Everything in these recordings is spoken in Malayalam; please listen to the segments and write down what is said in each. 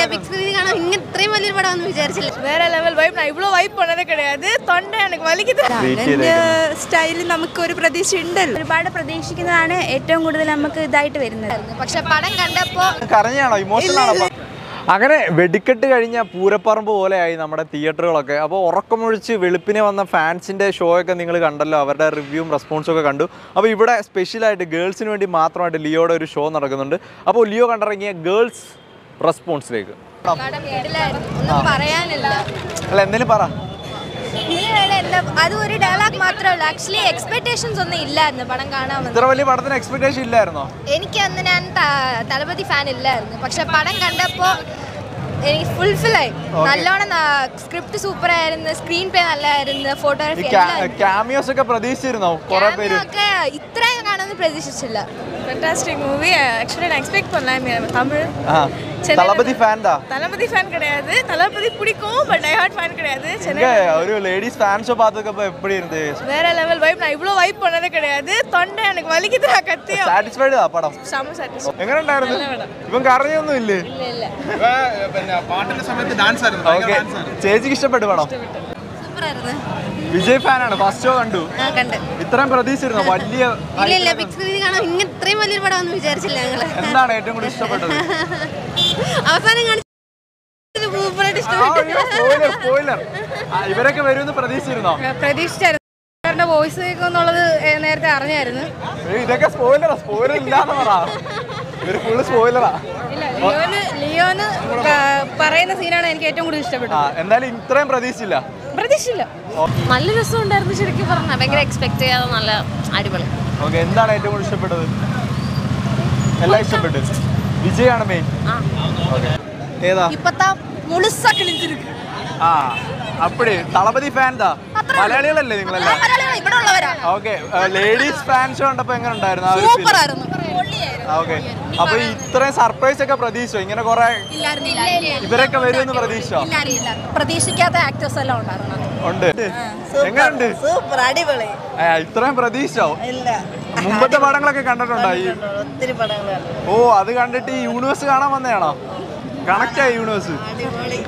ബിഗ് സ്ക്രീനിൽ കാണാൻ ഇങ്ങനെ ഇത്രയും വലിയൊരു പടം ഒന്നും വിചാരിച്ചില്ല வேற லெவல் வைப் நான் இவ்வளோ வைப் பண்ணதே கிடையாது தொண்டை எனக்கு வலிக்குது സ്റ്റൈലിൽ നമുക്ക് ഒരു പ്രതീക്ഷ ഉണ്ടല്ലോ ഒരുപാട് പ്രതീക്ഷിക്കുന്നതാണ് ഏറ്റവും കൂടുതൽ നമുക്ക് ഇതായിട്ട് വരുന്നത് പക്ഷെ പടം കണ്ടപ്പോ കരഞ്ഞാണോ ഇമോഷണൽ ആണോ അങ്ങനെ വെടിക്കെട്ട് കഴിഞ്ഞ പൂരപ്പറമ്പ് പോലെയായി നമ്മുടെ തിയേറ്ററുകളൊക്കെ അപ്പോൾ ഉറക്കമൊഴിച്ച് വെളുപ്പിനെ വന്ന ഫാൻസിൻ്റെ ഷോ ഒക്കെ നിങ്ങൾ കണ്ടല്ലോ അവരുടെ റിവ്യൂവും റെസ്പോൺസും ഒക്കെ കണ്ടു അപ്പോൾ ഇവിടെ സ്പെഷ്യലായിട്ട് ഗേൾസിന് വേണ്ടി മാത്രമായിട്ട് ലിയോയുടെ ഒരു ഷോ നടക്കുന്നുണ്ട് അപ്പോൾ ലിയോ കണ്ടിറങ്ങിയ ഗേൾസ് റെസ്പോൺസിലേക്ക് പടം വീട്ടിലായിരുന്നു ഒന്നും പറയാനില്ല അല്ല എന്തെങ്കിലും പറ ഇങ്ങനെയാണ് എന്താ അത് ഒരു ഡയലോഗ് മാത്രമല്ല ആക്ച്വലി എക്സ്പെക്ടേഷൻസ് ഒന്നും ഇല്ലായിരുന്നു പടം കാണാൻ വന്നത് ഇത്ര വലിയ പടത്തിന് എക്സ്പെക്ടേഷൻ ഇല്ലായിരുന്നോ എനിക്ക് അന്ന് ഞാൻ ത- തലപതി ഫാൻ ഇല്ലായിരുന്നു പക്ഷെ പടം കണ്ടപ്പോ എനിക്ക് ഫുൾഫിൽ ആയി നല്ലോണം സ്ക്രിപ്റ്റ് സൂപ്പർ ആയിരുന്നു സ്ക്രീൻ പ്ലേ നല്ലതായിരുന്നു ഈ ഫോട്ടോഗ്രാഫി ക്യാമിയോസ് ഒക്കെ പ്രതീക്ഷിച്ചിരുന്നോ കുറെ പേര് ഒക്കെ ഇത്രയും കാണുമെന്ന് പ്രതീക്ഷിച്ചില്ല ஃபென்டாஸ்டிக் மூவி ஆக்சுவலி நான் எக்ஸ்பெக்ட் பண்ணல தமிழ் ആ തളപതി ഫാൻതാ தளபதி ஃபேன் கிடையாது தளபதி பிடிக்கும் பட் ஐ ஹார்ட் ஃபேன் கிடையாது சென்னை இங்க ஒரு லேடிஸ் ஃபேன் ஷோ பார்த்ததுக்கப்ப எப்படி இருந்து வேற லெவல் வைப் நான் இவ்வளோ வைப் பண்ணதே கிடையாது தொண்டை எனக்கு வலிக்குது நான் கத்தி സാറ്റിസ്ഫൈഡ് ആ പടം செம சாட்டிஸ் എങ്ങനെ ഉണ്ടായിരുന്നു ഇവൻ കരഞ്ഞൊന്നും ഇല്ലേ പിന്നെ പാട്ടിന്റെ സമയത്ത് ഡാൻസ് ആയിരുന്നു ഭയങ്കര ഓക്കെ dance ആയിരുന്നു. ചേച്ചിക്ക് ഇഷ്ടപ്പെട്ടു പടം സൂപ്പർ ആയിരുന്നു വിജയ് ഫാനാണ് ഫസ്റ്റ് ഷോ കണ്ടു ആ കണ്ട് ഇത്രയും പ്രതീക്ഷിച്ചിരുന്നു വലിയ ഇല്ല ഇല്ല ബിഗ് സ്ക്രീനിൽ കാണാൻ ഇങ്ങനെ ഇത്രയും വലിയൊരു പടം ഒന്നും വിചാരിച്ചില്ല ഞങ്ങള് എന്താണ് ഏറ്റവും കൂടുതൽ ഇഷ്ടപ്പെട്ടത് അവസാനം കാണിച്ചത് സൂപ്പറായിട്ട് ഇഷ്ടപ്പെട്ടു സ്പോയിലർ സ്പോയിലർ ഇവരൊക്കെ വരുമെന്ന് പ്രതീക്ഷിച്ചിരുന്നോ പ്രതീക്ഷിച്ചായിരുന്നു വോയിസ് കേൾക്കുന്നുള്ളത് നേരത്തെ അറിഞ്ഞായിരുന്നു ഏയ് ഇതൊക്കെ സ്പോയിലറാ സ്പോയിലർ ഇല്ലാന്ന് പറ ഇവര് ഫുള്ള് സ്പോയിലറാ ഇല്ല ലിയോന് ലിയോന് ക- പറയുന്ന സീനാണ് എനിക്ക് ഏറ്റവും കൂടുതൽ ഇഷ്ടപ്പെട്ടത് ആ എന്തായാലും ഇത്രയും പ്രതീക്ഷിച്ചില്ല പ്രതീക്ഷിച്ചില്ല നല്ല രസമുണ്ടായിരുന്നു ശരിക്കും പറഞ്ഞ ഭയങ്കര എക്സ്പെക്ട് ചെയ്യാതെ നല്ല അടിപൊളി ഓക്കെ എന്താണ് ഏറ്റവും കൂടുതൽ ഇഷ്ടപ്പെട്ടത് എല്ലാം ഇഷ്ടപ്പെട്ടു വിജയാണ് മെയിൻ ഓക്കെ ഏതാ ഇപ്പത്താ മുളുസ കിളിഞ്ചിരിക്കും ആ അപ്പടി തളപതി ഫാൻ താ മലയാളികളല്ലേ നിങ്ങളെല്ലാം ഇവിടെ ഉള്ളവരാ ഓക്കെ ലേഡീസ് ഫാൻ ഷോ കണ്ടപ്പോ എങ്ങനെ ഉണ്ടായിരുന്നു ആ ഒരു സൂപ്പർ feel? ആയിരുന്നു ആ, ഓക്കെ അപ്പൊ ഇത്രയും സർപ്രൈസ് ഒക്കെ പ്രതീക്ഷിച്ചോ ഇങ്ങനെ കുറെ ഇവരൊക്കെ വരുമെന്ന് പ്രതീക്ഷിച്ചോ പ്രതീക്ഷിക്കാത്ത ആക്ടേഴ്സ് എല്ലാം ഉണ്ടായിരുന്നു ഉണ്ട് എങ്ങനെയുണ്ട് സൂപ്പർ അടിപൊളി ആ, ഇത്രയും പ്രതീക്ഷിച്ചോ ഇല്ല മുമ്പത്തെ പടങ്ങളൊക്കെ കണ്ടിട്ടുണ്ടോ ഈ ഒത്തിരി പടങ്ങളാണ് ഓ അത് കണ്ടിട്ട് ഈ യൂണിവേഴ്സ് കാണാൻ വന്നതാണോ കണക്ട് ആയി യൂണിവേഴ്സ് അടിപൊളി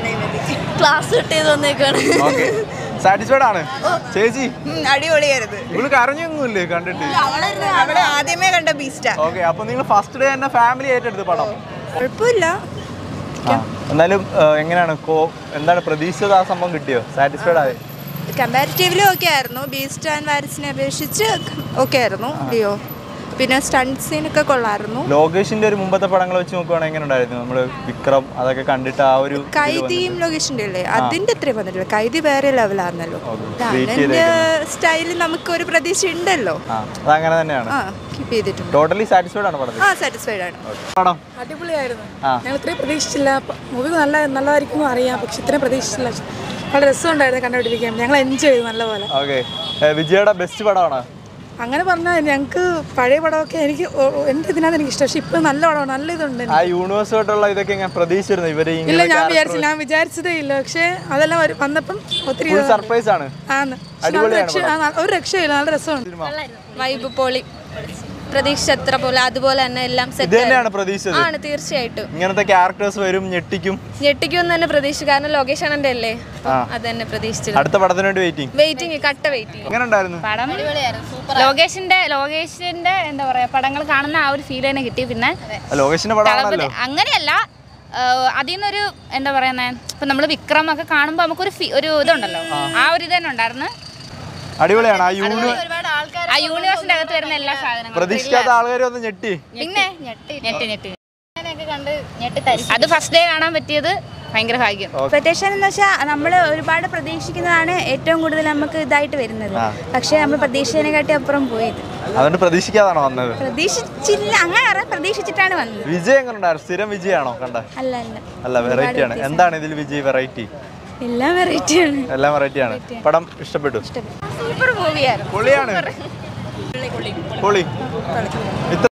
ക്ലാസ് കട്ട് ചെയ്ത് വന്നേക്കാണ് ഓക്കെ സാറ്റിസ്ഫൈഡ് ആണ് ചേച്ചി അടിപൊളിയായിരുന്നു ഇവള് കരഞ്ഞൊന്നുമില്ലേ കണ്ടിട്ട് അവിടെ ആദ്യമേ കണ്ട ബീസ്റ്റാ ഓക്കെ അപ്പൊ നിങ്ങൾ ഫസ്റ്റ് ഡേ തന്നെ ഫാമിലി ഏറ്റെടുത്ത് പടം കുഴപ്പമില്ല ആ, എന്നാലും ആ, എങ്ങനെയാണ് കോ എന്താണ് പ്രതീക്ഷിച്ചത് ആ സംഭവം കിട്ടിയോ സാറ്റിസ്ഫൈഡ് ആയി കമ്പാരിറ്റീവ്ലി ഓക്കെ ആയിരുന്നു ബീസ്റ്റ് ആൻഡ് വാരിസിനെ അപേക്ഷിച്ച് ഓക്കെ ആയിരുന്നു ലിയോ പിന്നെ സ്റ്റണ്ട് സീനൊക്കെ കൊള്ളായിരുന്നു ലോകേഷിന്റെ ഒരു മുമ്പത്തെ പടങ്ങൾ വെച്ച് നോക്കുവാണെങ്കിൽ എങ്ങനെ ഉണ്ടായിരുന്നു നമ്മള് വിക്രം അതൊക്കെ കണ്ടിട്ട് ആ ഒരു ഇതില് കൈദിയും ലൊക്കേഷൻ്റെ അല്ലേ അതിന്റെ അത്രയും വന്നിട്ടില്ല കൈദി വേറെ ലെവലായിരുന്നല്ലോ Okay. Treat സ്റ്റൈലിൽ നമുക്ക് ഒരു പ്രതീക്ഷ ഉണ്ടല്ലോ ആ അതങ്ങനെ തന്നെയാണ് ആ കീപ്പ് ചെയ്തിട്ടുണ്ട് ടോട്ടലി സാറ്റിസ്ഫൈഡ് ആണ് പടത്തിൽ ആ സാറ്റിസ്ഫൈഡ് ആണ് പടം അടിപൊളിയായിരുന്നു ആ. ഞങ്ങൾ ഇത്രയും പ്രതീക്ഷിച്ചില്ല മൂവി നല്ല നല്ലതായിരിക്കും എന്ന് അറിയാം പക്ഷെ ഇത്രയും പ്രതീക്ഷിച്ചില്ല വളരെ രസമുണ്ടായിരുന്നു കണ്ടുപിടിക്കാൻ ഞങ്ങൾ എൻജോയ് ചെയ്തു നല്ലപോലെ ഓക്കെ വിജയുടെ ബെസ്റ്റ് പടമാണ് അങ്ങനെ പറഞ്ഞാൽ ഞങ്ങൾക്ക് പഴയ പടമൊക്കെ എനിക്ക് ഒ- ഒ- എൻ്റെ ഇതിനകത്ത് എനിക്ക് ഇഷ്ടം പക്ഷെ ഇപ്പം നല്ല പടമാണ് നല്ല ഇതുണ്ട് ആ യൂണിവേഴ്സുമായിട്ടുള്ള ഇതൊക്കെ ഞാൻ പ്രതീക്ഷിച്ചിരുന്നു ഇവര് ഇല്ല ഞാൻ വിചാരിച്ചു ഞാൻ വിചാരിച്ചതേ ഇല്ല പക്ഷേ അതെല്ലാം വരും- വന്നപ്പം ഒത്തിരി ഫുൾ സർപ്രൈസ് ആണ് ആണ് പക്ഷെ നല്ല അടിപൊളിയാണ് രക്ഷ- ആ, ന- ഒരു രക്ഷയില്ല നല്ല രസമുണ്ട് വൈബ് പൊളി പ്രതീക്ഷിച്ചത്ര പോലെ അതുപോലെ തന്നെ എല്ലാം ഇത് സെറ്റ് തന്നെയാണ് പ്രതീക്ഷിച്ചത് ആണ് തീർച്ചയായിട്ടും ഇങ്ങനത്തെ ക്യാരക്ടേഴ്സ് വരും ഞെട്ടിക്കും ഞെട്ടിക്കുമെന്ന് തന്നെ പ്രതീക്ഷിച്ചു കാരണം ലൊക്കേഷൻ എൻ്റെ അല്ലേ ആ. അത് തന്നെ പ്രതീക്ഷിച്ചത് അടുത്ത പടത്തിന് വേണ്ടി വെയിറ്റിംഗ് വെയിറ്റിംഗ് കട്ട വെയിറ്റിംഗ് എങ്ങനെ ഉണ്ടായിരുന്നു പടം ലോകേഷിന്റെ ലോകേഷിന്റെ എന്താ പറയാ പടങ്ങൾ കാണുന്ന ആ ഒരു ഫീൽ തന്നെ കിട്ടി പിന്നെ ലോകേഷിന്റെ തളപതി പടമാണല്ലോ അങ്ങനെയല്ല അതിൽ നിന്നൊരു എന്താ പറയുന്നേ ഇപ്പൊ നമ്മള് വിക്രം ഒക്കെ കാണുമ്പോൾ നമുക്കൊരു ഫീ- ഒരു ഇതുണ്ടല്ലോ ആ ഒരു ഇത് തന്നെ ഉണ്ടായിരുന്നു അടിപൊളിയാണ് ആ യൂണി ആ യൂണിവേഴ്സിന്റെ അകത്ത് വരുന്ന എല്ലാ സാധനങ്ങളും പ്രതീക്ഷിക്കാത്ത ആൾക്കാർ ഒന്ന് ഞെട്ടി പിന്നെ ഞെട്ടി ഞെട്ടി അത് ഫസ്റ്റ് ഡേ കാണാൻ പറ്റിയത് ഭയങ്കര ഭാഗ്യം എക്സ്പെക്ടേഷൻ എന്ന് വെച്ചാൽ നമ്മൾ ഒരുപാട് പ്രതീക്ഷിക്കുന്നതാണ് ഏറ്റവും കൂടുതൽ നമുക്ക് ഇതായിട്ട് വരുന്നത് ആ. പക്ഷേ നമ്മൾ പ്രതീക്ഷിച്ചതിനെക്കാട്ടി അപ്പുറം പോയത് അതുകൊണ്ട് പ്രതീക്ഷിക്കാതാണോ വന്നത് പ്രതീക്ഷിച്ചില്ല അങ്ങനെ അറിയാം പ്രതീക്ഷിച്ചിട്ടാണ് വന്നത് വിജയ് എങ്ങനെ ഉണ്ടായിരുന്നു സ്ഥിരം വിജയാണോ കണ്ട അല്ല അല്ല അല്ല വെറൈറ്റി ആണ് എന്താണ് ഇതിൽ വിജയ് വെറൈറ്റി എല്ലാം വെറൈറ്റിയാണ് എല്ലാം വെറൈറ്റി ആണ് പടം ഇഷ്ടപ്പെട്ടു സൂപ്പർ മൂവിയായിരുന്നു പൊളിയാണ് പൊളി ഇത്ര